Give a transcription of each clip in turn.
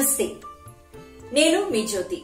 నమస్తే నేను మీ జ్యోతి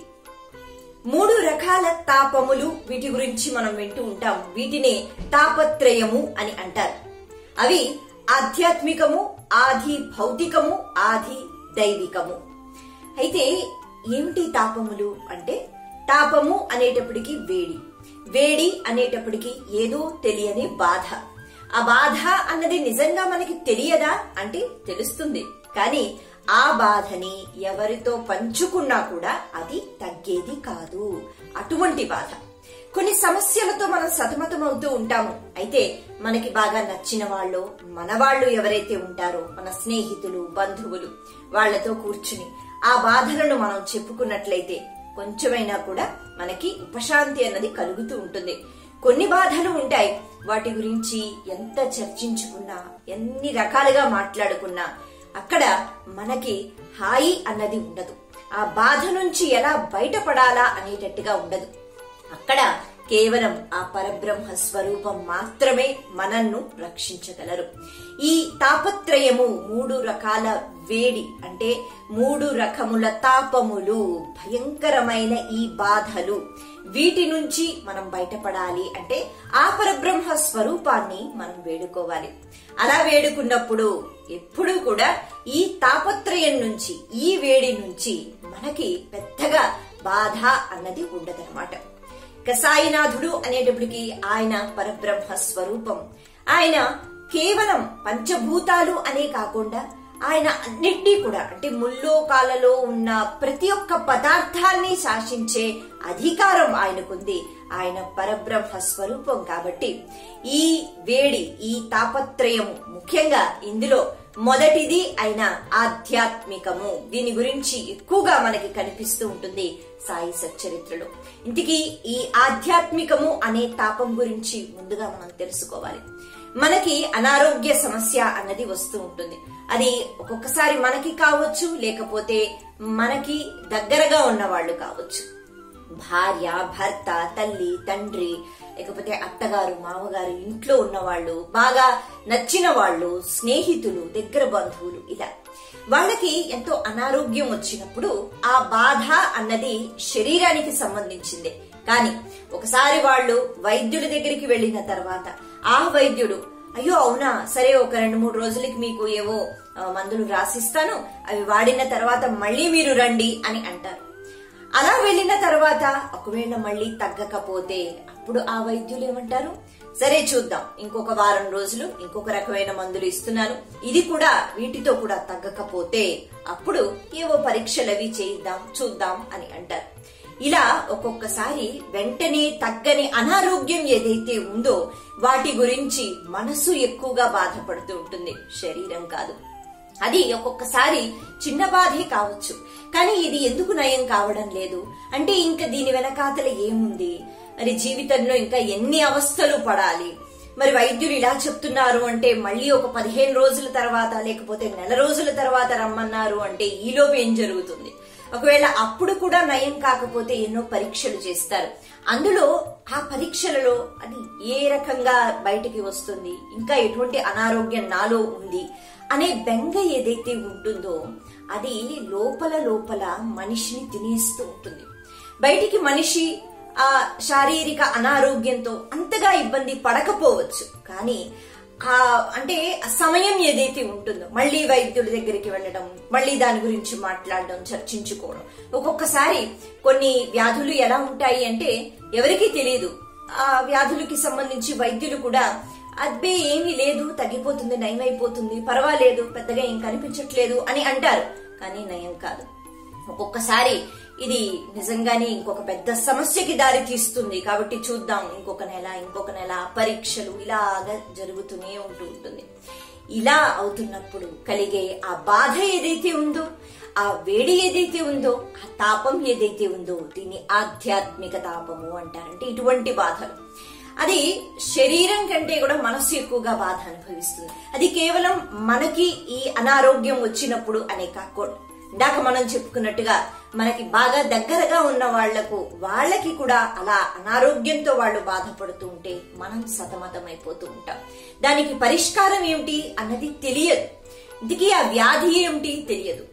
మూడు రకాల తాపములు వీటి గురించి మనం వింటూ ఉంటాం వీటినే తాపత్రయము అని అంటారు అవి ఆధ్యాత్మికము ఆది భౌతికము ఆది దైవికము అయితే ఏమిటి తాపములు అంటే తాపము అనేటప్పటికి వేడి వేడి అనేటప్పటికి ఏదో తెలియని బాధ ఆ బాధ అన్నది నిజంగా మనకి తెలియదా అంటే తెలుస్తుంది కానీ ఆ బాధని ఎవరితో పంచుకున్నా కూడా అది తగ్గేది కాదు అటువంటి బాధ కొన్ని సమస్యలతో మనం సతమతం అవుతూ ఉంటాము అయితే మనకి బాగా నచ్చిన వాళ్ళు మన వాళ్ళు ఎవరైతే ఉంటారో మన స్నేహితులు బంధువులు వాళ్లతో కూర్చుని ఆ బాధలను మనం చెప్పుకున్నట్లయితే కొంచెమైనా కూడా మనకి ఉపశాంతి అన్నది కలుగుతూ ఉంటుంది కొన్ని బాధలు ఉంటాయి వాటి గురించి ఎంత చర్చించుకున్నా ఎన్ని రకాలుగా మాట్లాడుకున్నా అక్కడ మనకి హాయి అన్నది ఉండదు ఆ బాధ నుంచి ఎలా బయటపడాలా అనేటట్టుగా ఉండదు అక్కడ కేవలం ఆ పరబ్రహ్మ స్వరూపం మాత్రమే మనన్ను రక్షించగలరు ఈ తాపత్రయము మూడు రకాల వేడి అంటే మూడు రకముల తాపములు భయంకరమైన ఈ బాధలు వీటి నుంచి మనం బయటపడాలి అంటే ఆ పరబ్రహ్మ స్వరూపాన్ని మనం వేడుకోవాలి అలా వేడుకున్నప్పుడు ఎప్పుడూ కూడా ఈ తాపత్రయం నుంచి ఈ వేడి నుంచి మనకి పెద్దగా బాధ అన్నది ఉండదన్నమాట కసాయినాథుడు అనేటప్పటికి ఆయన పరబ్రహ్మ స్వరూపం ఆయన కేవలం పంచభూతాలు అనే కాకుండా ఆయన అన్నిటినీ కూడా అంటే ముల్లోకాలలో ఉన్న ప్రతి ఒక్క పదార్థాన్ని శాసించే అధికారం ఆయనకుంది ఆయన పరబ్రహ్మ స్వరూపం కాబట్టి ఈ వేడి ఈ తాపత్రయము ముఖ్యంగా ఇందులో మొదటిది అయిన ఆధ్యాత్మికము దీని గురించి ఎక్కువగా మనకి కనిపిస్తూ ఉంటుంది సాయి సచ్చరిత్రలో ఇంటికి ఈ ఆధ్యాత్మికము అనే తాపం గురించి ముందుగా మనం తెలుసుకోవాలి మనకి అనారోగ్య సమస్య అన్నది వస్తూ ఉంటుంది అది ఒక్కొక్కసారి మనకి కావచ్చు లేకపోతే మనకి దగ్గరగా ఉన్న వాళ్ళు కావచ్చు భార్య భర్త తల్లి తండ్రి లేకపోతే అత్తగారు మామగారు ఇంట్లో ఉన్నవాళ్ళు బాగా నచ్చిన వాళ్ళు స్నేహితులు దగ్గర బంధువులు ఇలా వాళ్ళకి ఎంతో అనారోగ్యం వచ్చినప్పుడు ఆ బాధ అన్నది శరీరానికి సంబంధించిందే కానీ ఒకసారి వాళ్ళు వైద్యుల దగ్గరికి వెళ్ళిన తర్వాత ఆ వైద్యుడు అయ్యో అవునా సరే ఒక రెండు మూడు రోజులకి మీకు ఏవో మందులు రాసిస్తాను అవి వాడిన తర్వాత మళ్ళీ మీరు రండి అని అంటారు అలా వెళ్ళిన తర్వాత ఒకవేళ మళ్ళీ తగ్గకపోతే అప్పుడు ఆ వైద్యులు ఏమంటారు సరే చూద్దాం ఇంకొక వారం రోజులు ఇంకొక రకమైన మందులు ఇస్తున్నాను ఇది కూడా వీటితో కూడా తగ్గకపోతే అప్పుడు ఏవో పరీక్షలు అవి చేయిద్దాం చూద్దాం అని అంటారు ఇలా ఒక్కొక్కసారి వెంటనే తగ్గని అనారోగ్యం ఏదైతే ఉందో వాటి గురించి మనసు ఎక్కువగా బాధపడుతూ ఉంటుంది శరీరం కాదు అది ఒక్కొక్కసారి చిన్న బాధే కావచ్చు కానీ ఇది ఎందుకు నయం కావడం లేదు అంటే ఇంకా దీని వెనకాతల ఏముంది మరి జీవితంలో ఇంకా ఎన్ని అవస్థలు పడాలి మరి వైద్యులు ఇలా చెప్తున్నారు అంటే మళ్ళీ ఒక పదిహేను రోజుల తర్వాత లేకపోతే నెల రోజుల తర్వాత రమ్మన్నారు అంటే ఈలోపు ఏం జరుగుతుంది ఒకవేళ అప్పుడు కూడా నయం కాకపోతే ఎన్నో పరీక్షలు చేస్తారు అందులో ఆ పరీక్షలలో అది ఏ రకంగా బయటికి వస్తుంది ఇంకా ఎటువంటి అనారోగ్యం నాలో ఉంది అనే బెంగ ఏదైతే ఉంటుందో అది లోపల లోపల మనిషిని తినేస్తూ ఉంటుంది బయటికి మనిషి ఆ శారీరక అనారోగ్యంతో అంతగా ఇబ్బంది పడకపోవచ్చు కానీ ఆ అంటే సమయం ఏదైతే ఉంటుందో మళ్ళీ వైద్యుడి దగ్గరికి వెళ్ళడం మళ్ళీ దాని గురించి మాట్లాడడం చర్చించుకోవడం ఒక్కొక్కసారి కొన్ని వ్యాధులు ఎలా ఉంటాయి అంటే ఎవరికీ తెలియదు ఆ వ్యాధులకి సంబంధించి వైద్యులు కూడా అబ్బే ఏమీ లేదు తగ్గిపోతుంది నయమైపోతుంది పర్వాలేదు పెద్దగా ఏం కనిపించట్లేదు అని అంటారు కానీ నయం కాదు ఒక్కొక్కసారి ఇది నిజంగానే ఇంకొక పెద్ద సమస్యకి దారి తీస్తుంది కాబట్టి చూద్దాం ఇంకొక నెల ఇంకొక నెల పరీక్షలు ఇలాగా జరుగుతూనే ఉంటూ ఉంటుంది ఇలా అవుతున్నప్పుడు కలిగే ఆ బాధ ఏదైతే ఉందో ఆ వేడి ఏదైతే ఉందో ఆ తాపం ఏదైతే ఉందో దీన్ని ఆధ్యాత్మిక తాపము అంటారంటే ఇటువంటి బాధలు అది శరీరం కంటే కూడా మనస్సు ఎక్కువగా బాధ అనుభవిస్తుంది అది కేవలం మనకి ఈ అనారోగ్యం వచ్చినప్పుడు అనే కాకుండా ఇందాక మనం చెప్పుకున్నట్టుగా మనకి బాగా దగ్గరగా ఉన్న వాళ్లకు వాళ్ళకి కూడా అలా అనారోగ్యంతో వాళ్ళు బాధపడుతూ ఉంటే మనం సతమతమైపోతూ ఉంటాం దానికి పరిష్కారం ఏమిటి అన్నది తెలియదు ఇందుకీ ఆ వ్యాధి ఏమిటి తెలియదు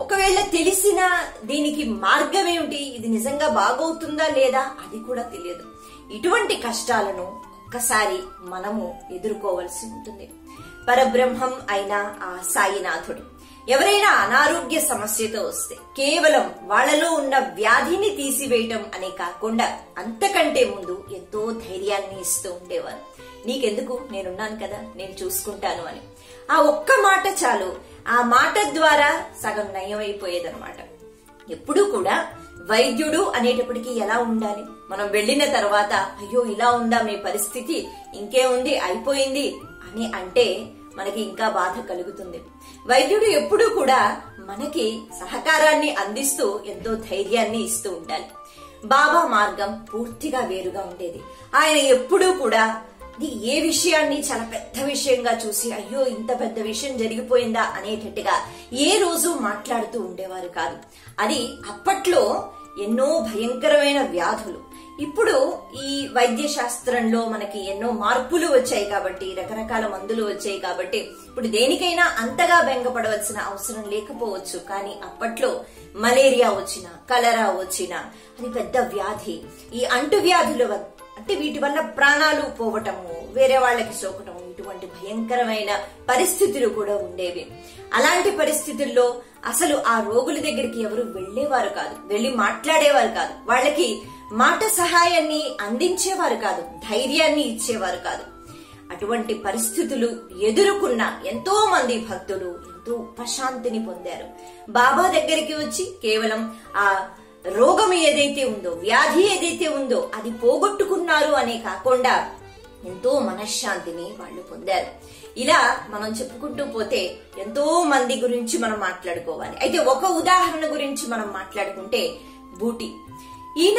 ఒకవేళ తెలిసిన దీనికి మార్గం ఏమిటి ఇది నిజంగా బాగవుతుందా లేదా అది కూడా తెలియదు ఇటువంటి కష్టాలను ఒక్కసారి మనము ఎదుర్కోవలసి ఉంటుంది పరబ్రహ్మం అయిన ఆ సాయినాథుడు ఎవరైనా అనారోగ్య సమస్యతో వస్తే కేవలం వాళ్ళలో ఉన్న వ్యాధిని తీసివేయటం అనే కాకుండా అంతకంటే ముందు ఎంతో ధైర్యాన్ని ఇస్తూ ఉండేవారు నీకెందుకు నేనున్నాను కదా నేను చూసుకుంటాను అని ఆ ఒక్క మాట చాలు ఆ మాట ద్వారా సగం నయమైపోయేదన్నమాట ఎప్పుడూ కూడా వైద్యుడు అనేటప్పటికీ ఎలా ఉండాలి మనం వెళ్ళిన తర్వాత అయ్యో ఇలా ఉందా మీ పరిస్థితి ఇంకేముంది అయిపోయింది అని అంటే మనకి ఇంకా బాధ కలుగుతుంది వైద్యుడు ఎప్పుడూ కూడా మనకి సహకారాన్ని అందిస్తూ ఎంతో ధైర్యాన్ని ఇస్తూ ఉండాలి బాబా మార్గం పూర్తిగా వేరుగా ఉండేది ఆయన ఎప్పుడూ కూడా ఇది ఏ విషయాన్ని చాలా పెద్ద విషయంగా చూసి అయ్యో ఇంత పెద్ద విషయం జరిగిపోయిందా అనేటట్టుగా ఏ రోజు మాట్లాడుతూ ఉండేవారు కాదు అది అప్పట్లో ఎన్నో భయంకరమైన వ్యాధులు ఇప్పుడు ఈ వైద్య శాస్త్రంలో మనకి ఎన్నో మార్పులు వచ్చాయి కాబట్టి రకరకాల మందులు వచ్చాయి కాబట్టి ఇప్పుడు దేనికైనా అంతగా బెంగపడవలసిన అవసరం లేకపోవచ్చు కానీ అప్పట్లో మలేరియా వచ్చిన కలరా వచ్చిన అది పెద్ద వ్యాధి ఈ అంటు వ్యాధుల వ- అంటే వీటి వల్ల ప్రాణాలు పోవటము వేరే వాళ్ళకి సోకటము ఇటువంటి భయంకరమైన పరిస్థితులు కూడా ఉండేవి అలాంటి పరిస్థితుల్లో అసలు ఆ రోగుల దగ్గరికి ఎవరు వెళ్లేవారు కాదు వెళ్లి మాట్లాడేవారు కాదు వాళ్ళకి మాట సహాయాన్ని అందించేవారు కాదు ధైర్యాన్ని ఇచ్చేవారు కాదు అటువంటి పరిస్థితులు ఎదుర్కొన్న ఎంతో మంది భక్తులు ఎంతో ఉపశాంతిని పొందారు బాబా దగ్గరికి వచ్చి కేవలం ఆ రోగం ఏదైతే ఉందో వ్యాధి ఏదైతే ఉందో అది పోగొట్టుకున్నారు అనే కాకుండా ఎంతో మనశ్శాంతిని వాళ్ళు పొందారు ఇలా మనం చెప్పుకుంటూ పోతే ఎంతో మంది గురించి మనం మాట్లాడుకోవాలి అయితే ఒక ఉదాహరణ గురించి మనం మాట్లాడుకుంటే బూటి ఈయన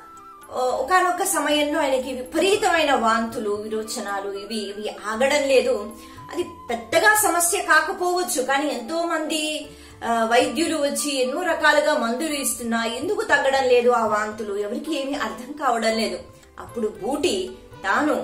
ఒకనొక సమయంలో ఆయనకి విపరీతమైన వాంతులు విరోచనాలు ఇవి ఇవి ఆగడం లేదు అది పెద్దగా సమస్య కాకపోవచ్చు కానీ ఎంతో మంది ఆ, వైద్యులు వచ్చి ఎన్నో రకాలుగా మందులు ఇస్తున్నా ఎందుకు తగ్గడం లేదు ఆ వాంతులు ఎవరికి ఏమీ అర్థం కావడం లేదు అప్పుడు బూటి తాను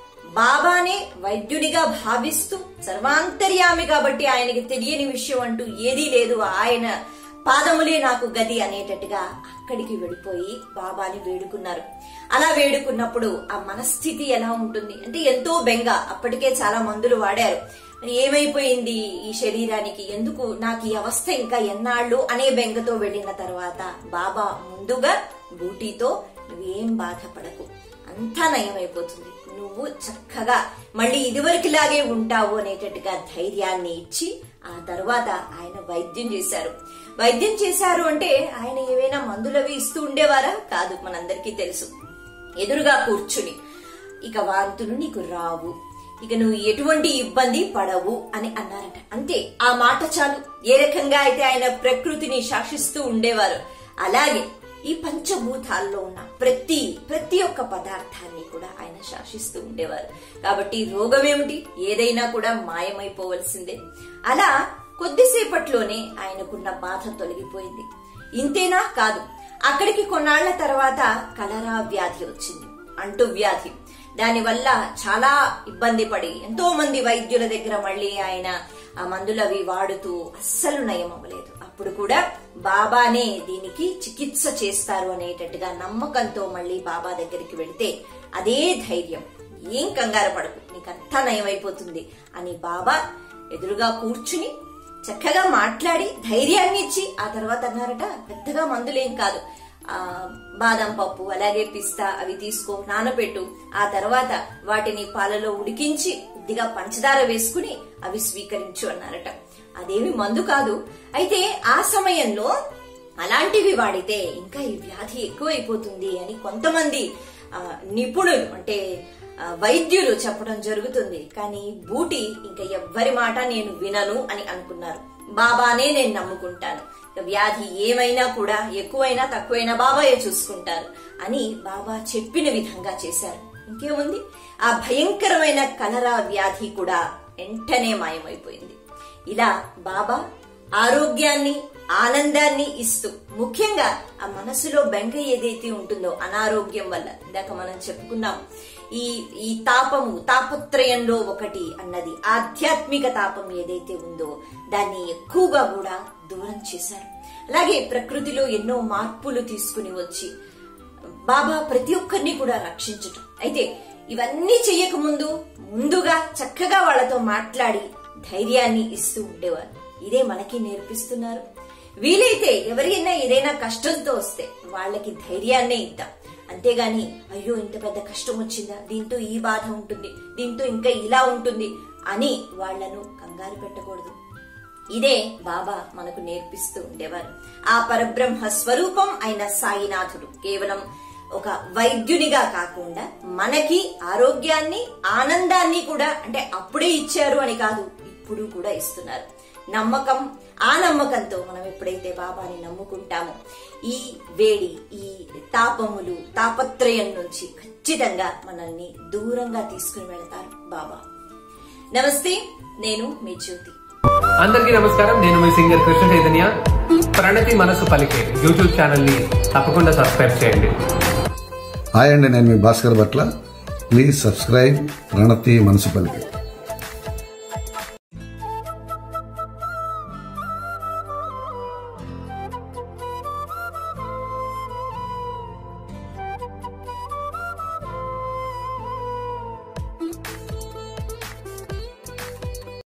బాబానే వైద్యుడిగా భావిస్తూ సర్వాంతర్యామి కాబట్టి ఆయనకి తెలియని విషయం అంటూ ఏదీ లేదు ఆయన పాదములే నాకు గది అనేటట్టుగా అక్కడికి వెళ్ళిపోయి బాబాని వేడుకున్నారు అలా వేడుకున్నప్పుడు ఆ మనస్థితి ఎలా ఉంటుంది అంటే ఎంతో బెంగ అప్పటికే చాలా మందులు వాడారు మరి ఏమైపోయింది ఈ శరీరానికి ఎందుకు నాకు ఈ అవస్థ ఇంకా ఎన్నాళ్ళు అనే బెంగతో వెళ్ళిన తర్వాత బాబా ముందుగా బూటీతో నువ్వేం బాధపడకు అంతా నయమైపోతుంది నువ్వు చక్కగా మళ్ళీ ఇదివరకులాగే ఉంటావు అనేటట్టుగా ధైర్యాన్ని ఇచ్చి ఆ తర్వాత ఆయన వైద్యం చేశారు వైద్యం చేశారు అంటే ఆయన ఏవైనా మందులవి ఇస్తూ ఉండేవారా కాదు మనందరికీ తెలుసు ఎదురుగా కూర్చుని ఇక వాంతులు నీకు రావు ఇక నువ్వు ఎటువంటి ఇబ్బంది పడవు అని అన్నారట అంతే ఆ మాట చాలు ఏ రకంగా అయితే ఆయన ప్రకృతిని శాసిస్తూ ఉండేవారు అలాగే ఈ పంచభూతాల్లో ఉన్న ప్రతి ప్రతి ఒక్క పదార్థాన్ని కూడా ఆయన శాసిస్తూ ఉండేవారు కాబట్టి రోగం ఏమిటి ఏదైనా కూడా మాయమైపోవలసిందే అలా కొద్దిసేపట్లోనే ఆయనకున్న బాధ తొలగిపోయింది ఇంతేనా కాదు అక్కడికి కొన్నాళ్ల తర్వాత కలరా వ్యాధి వచ్చింది అంటు వ్యాధి దానివల్ల చాలా ఇబ్బంది పడి ఎంతో మంది వైద్యుల దగ్గర మళ్ళీ ఆయన ఆ మందులవి వాడుతూ అస్సలు నయం అవ్వలేదు అప్పుడు కూడా బాబానే దీనికి చికిత్స చేస్తారు అనేటట్టుగా నమ్మకంతో మళ్ళీ బాబా దగ్గరికి వెళితే అదే ధైర్యం ఏం కంగారు పడకు నీకంతా నయమైపోతుంది అని బాబా ఎదురుగా కూర్చుని చక్కగా మాట్లాడి ధైర్యాన్ని ఇచ్చి ఆ తర్వాత అన్నారట పెద్దగా మందులేం కాదు ఆ బాదం పప్పు అలాగే పిస్తా అవి తీసుకో నానబెట్టు ఆ తర్వాత వాటిని పాలలో ఉడికించి కొద్దిగా పంచదార వేసుకుని అవి స్వీకరించు అన్నారట అదేమి మందు కాదు అయితే ఆ సమయంలో అలాంటివి వాడితే ఇంకా ఈ వ్యాధి ఎక్కువైపోతుంది అని కొంతమంది ఆ, నిపుణులు అంటే ఆ, వైద్యులు చెప్పడం జరుగుతుంది కానీ బూటి ఇంకా ఎవ్వరి మాట నేను వినను అని అనుకున్నారు బాబానే నేను నమ్ముకుంటాను ఇక వ్యాధి ఏమైనా కూడా ఎక్కువైనా తక్కువైనా బాబాయే చూసుకుంటారు అని బాబా చెప్పిన విధంగా చేశారు ఇంకేముంది ఆ భయంకరమైన కలరా వ్యాధి కూడా వెంటనే మాయమైపోయింది ఇలా బాబా ఆరోగ్యాన్ని ఆనందాన్ని ఇస్తూ ముఖ్యంగా ఆ మనసులో బెంగ ఏదైతే ఉంటుందో అనారోగ్యం వల్ల ఇందాక మనం చెప్పుకున్నాం ఈ ఈ తాపము తాపత్రయంలో ఒకటి అన్నది ఆధ్యాత్మిక తాపం ఏదైతే ఉందో దాన్ని ఎక్కువగా కూడా దూరం చేశారు అలాగే ప్రకృతిలో ఎన్నో మార్పులు తీసుకుని వచ్చి బాబా ప్రతి ఒక్కరిని కూడా రక్షించటం అయితే ఇవన్నీ చెయ్యక ముందు ముందుగా చక్కగా వాళ్ళతో మాట్లాడి ధైర్యాన్ని ఇస్తూ ఉండేవారు ఇదే మనకి నేర్పిస్తున్నారు వీలైతే ఎవరైనా ఏదైనా కష్టంతో వస్తే వాళ్ళకి ధైర్యాన్నే ఇద్దాం అంతేగాని అయ్యో ఇంత పెద్ద కష్టం వచ్చిందా దీంతో ఈ బాధ ఉంటుంది దీంతో ఇంకా ఇలా ఉంటుంది అని వాళ్లను కంగారు పెట్టకూడదు ఇదే బాబా మనకు నేర్పిస్తూ ఉండేవారు ఆ పరబ్రహ్మ స్వరూపం అయిన సాయినాథుడు కేవలం ఒక వైద్యునిగా కాకుండా మనకి ఆరోగ్యాన్ని ఆనందాన్ని కూడా అంటే అప్పుడే ఇచ్చారు అని కాదు ఇప్పుడు కూడా ఇస్తున్నారు నమ్మకం ఆ నమ్మకంతో మనం ఎప్పుడైతే బాబాని నమ్ముకుంటామో ఈ వేడి ఈ తాపములు తాపత్రయం నుంచి ఖచ్చితంగా మనల్ని దూరంగా తీసుకుని వెళతారు బాబా నమస్తే నేను మీ జ్యోతి అందరికీ నమస్కారం నేను మీ సింగర్ కృష్ణ చైతన్య ప్రణతి మనసు పలికే యూట్యూబ్ ఛానల్ ని తప్పకుండా సబ్స్క్రైబ్ చేయండి హాయ్ అండి నేను మీ భాస్కర్ భట్ల ప్లీజ్ సబ్స్క్రైబ్ ప్రణతి మనసు పలికి